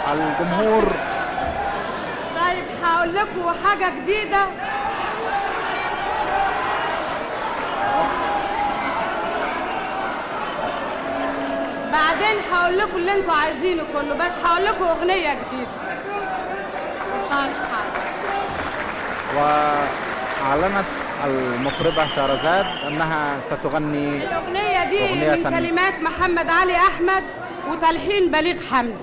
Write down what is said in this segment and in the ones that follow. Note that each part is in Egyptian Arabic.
الجمهور طيب هقول لكم حاجة جديدة بعدين هقول لكم اللي انتوا عايزينه كله بس هقول لكم اغنية جديدة طيب حاضر. وأعلنت المطربة شهرزاد أنها ستغني الأغنية دي أغنية من كلمات محمد علي أحمد وتلحين بليغ حمدي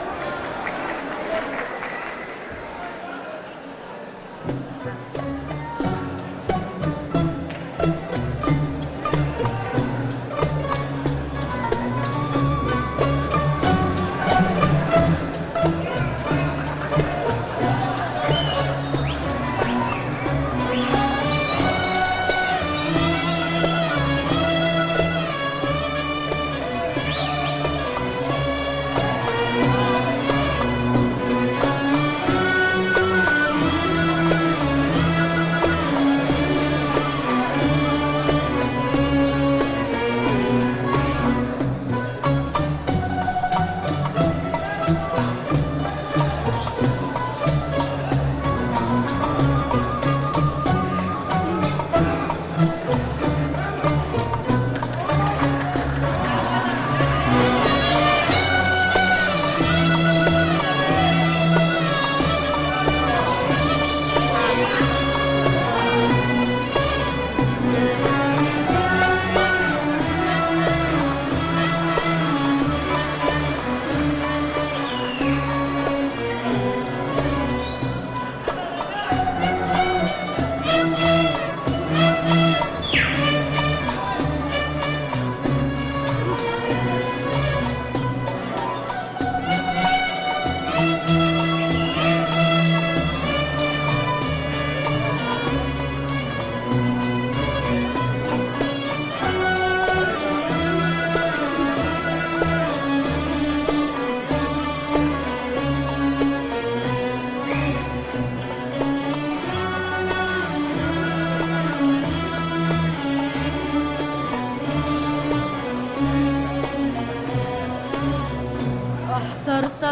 احترت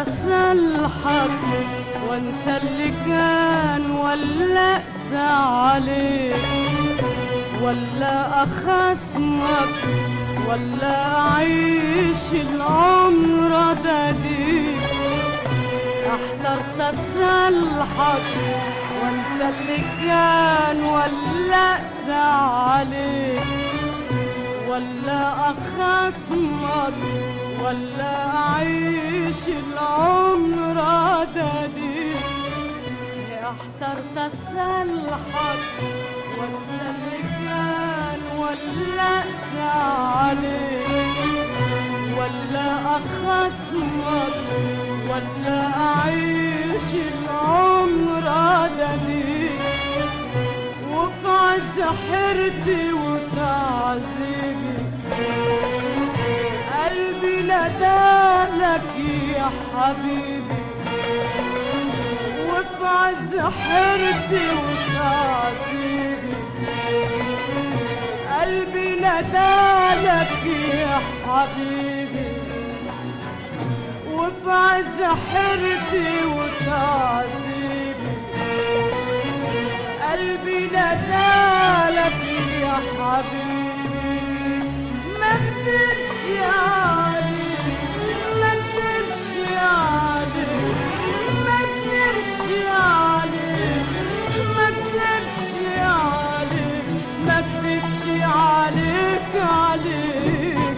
اصلحك وانسى اللي كان ولا اقسى عليك ولا اخصمك ولا اعيش العمر اداديك احترت اصلحك وانسى اللي كان ولا اقسى عليك ولا اخصمك ولا اعيش العمر عددي احترت اصلحك وانسى اللي كان ولا اقسى عليك ولا اخصمك ولا اعيش العمر عددي وفي عز حيرتي وتعذيبي قلبي ندالك يا حبيبي وفي عز حيرتي وتعذيبي قلبي ندالك يا حبيبي وفي عز حيرتي وتعذيبي قلبي ندالك يا حبيبي ما قدرش عليك ما قدرش عليك ما قدرش عليك ما قدرش عليك ما قدرش عليك عليك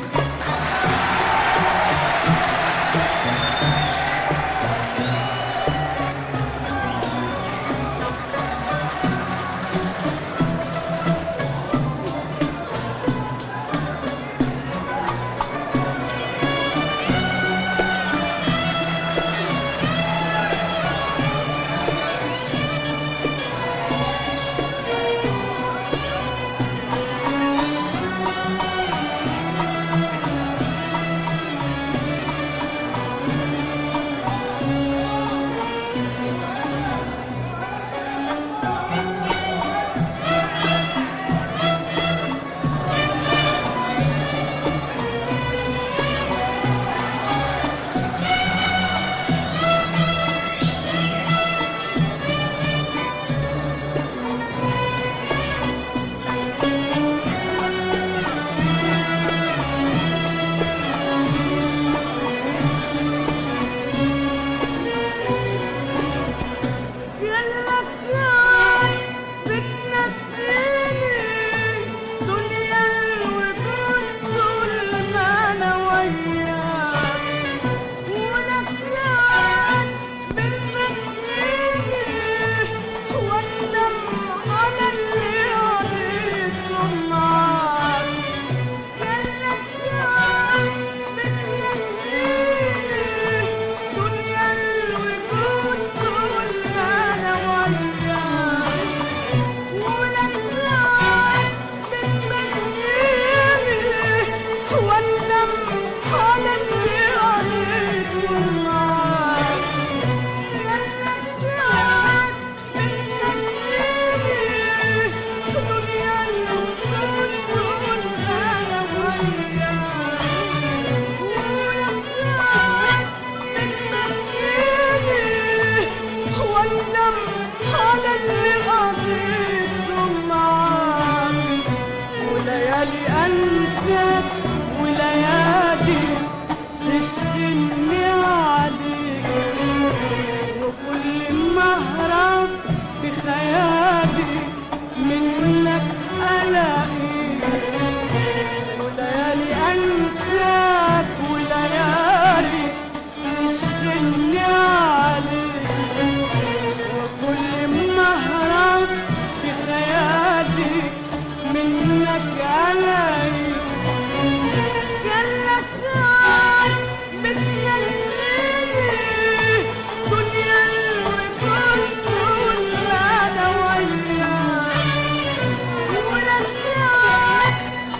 ألاقيك جالك ساعات بتنسيني دنيا اللي كنت ولا وياك ولك ساعات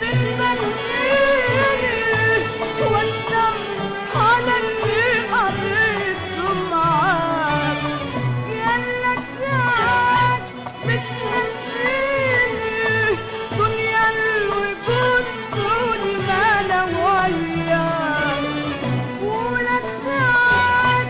بتمنيني واندم على اللي قضيته معاك جالك ساعات بتنسيني دنيا الوجود والمعنى وياك ولك ساعات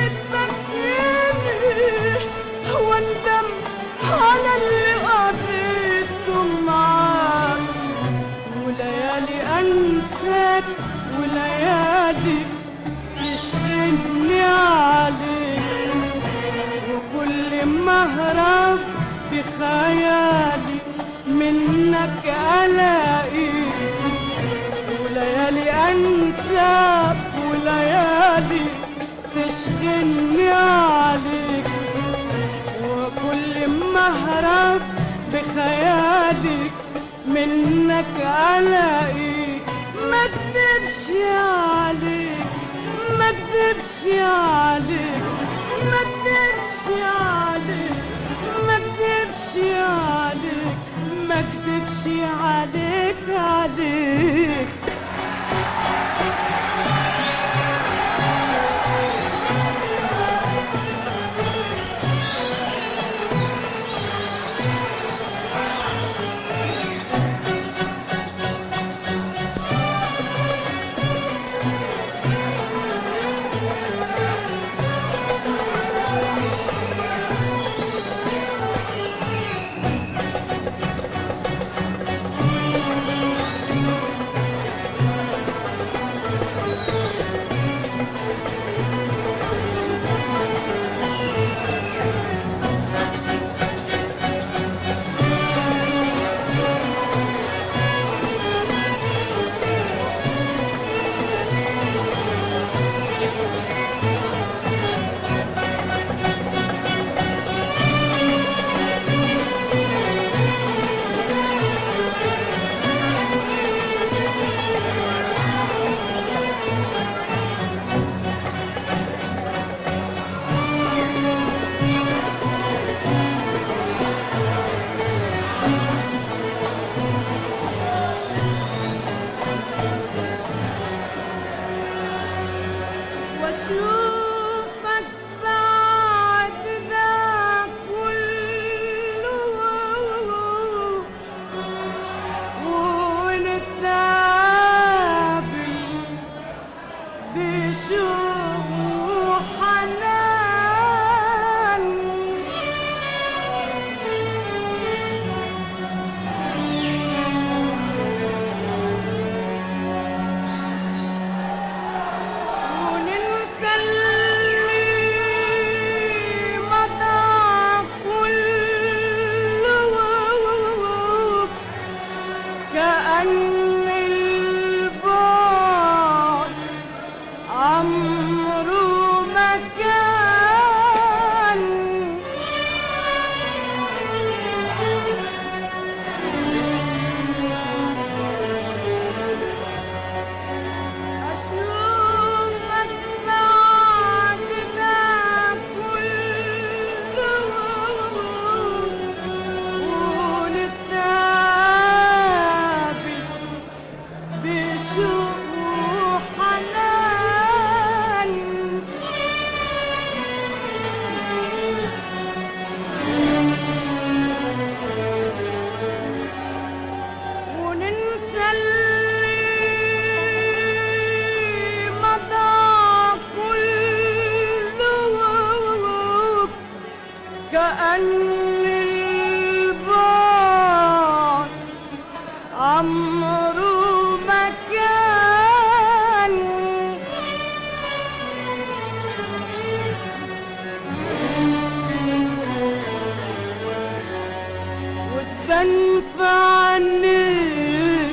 بتبكيني واندم على اللي قضيته معاك وليالي انساك وليالي تشغلني عليك وكل ما اهرب بخيالي منك الاقيك وليالي انساك وليالي تشغلني عليك وكل ما اهرب بخيالك منك الاقيك ما اكدبش عليك ما اكدبش عليك ما اكدبش عليك ما اكدبش عليك ما اكدبش عليك عليك واشوفك بعد ده كله ونتقابل بشوق وحنان وننسى اللي مضى كله كأن البعد عمره ما كان أشوفك بعد ده كله ونتقابل بشوق وحنان وننسى اللي مضى كله كأن البعد عمره ما كان وتبان في عينيك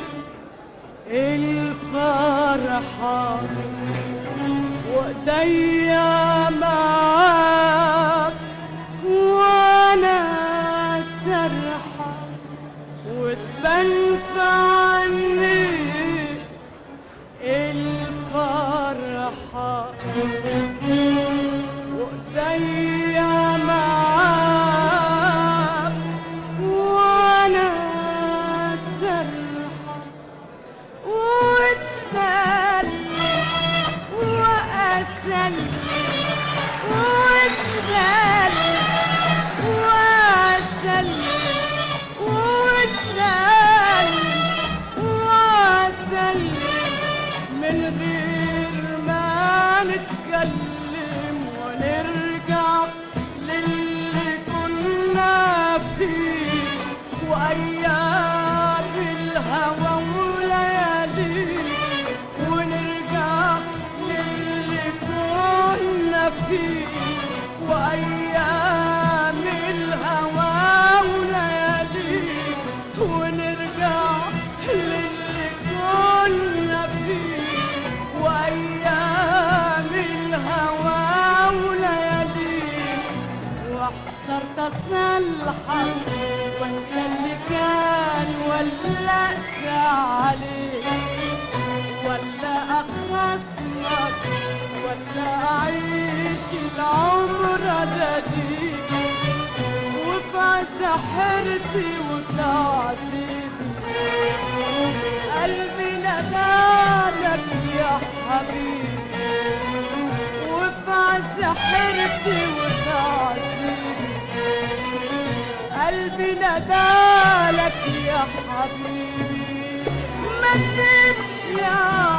الفرحة وإيديا معاك وأنا سرحة وتبان في اصلحك وانسى اللي كان ولا اقسى عليك ولا اخصمك ولا اعيش العمر اناديك وفي عز حيرتي وتعذيبي قلبي ندالك يا حبيبي وفي عز حيرتي وتعذيبي قلبي ندالك يا حبيبي ما تمشي